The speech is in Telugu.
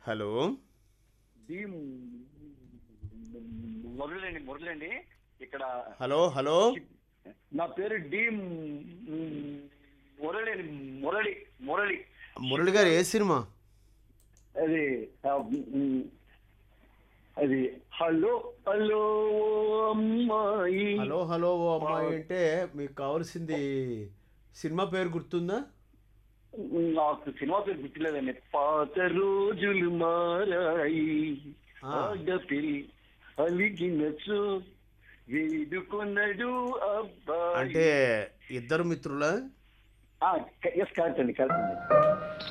హలో డి మురళండి మురళండి ఇక్కడ హలో హలో నా పేరు డి మురళి అండి మురళి మురళి మురళి గారు ఏ సినిమా అది ఆ, మ్, అది హలో హలో అమ్మాయి హలో హలో ఓ అమ్మాయి అంటే మీకు కావాల్సింది సినిమా పేరు గుర్తుందా నాకు సినిమా పేరు గుర్తులేదండి పాత రోజులు మారాయి ఆ. ఆడపిల్ అలిగినచు వేడుకొనడు అబ్బాయి అంటే ఇద్దరు మిత్రులా ఎస్ కరెక్ట్ అండి కరెక్ట్ అండి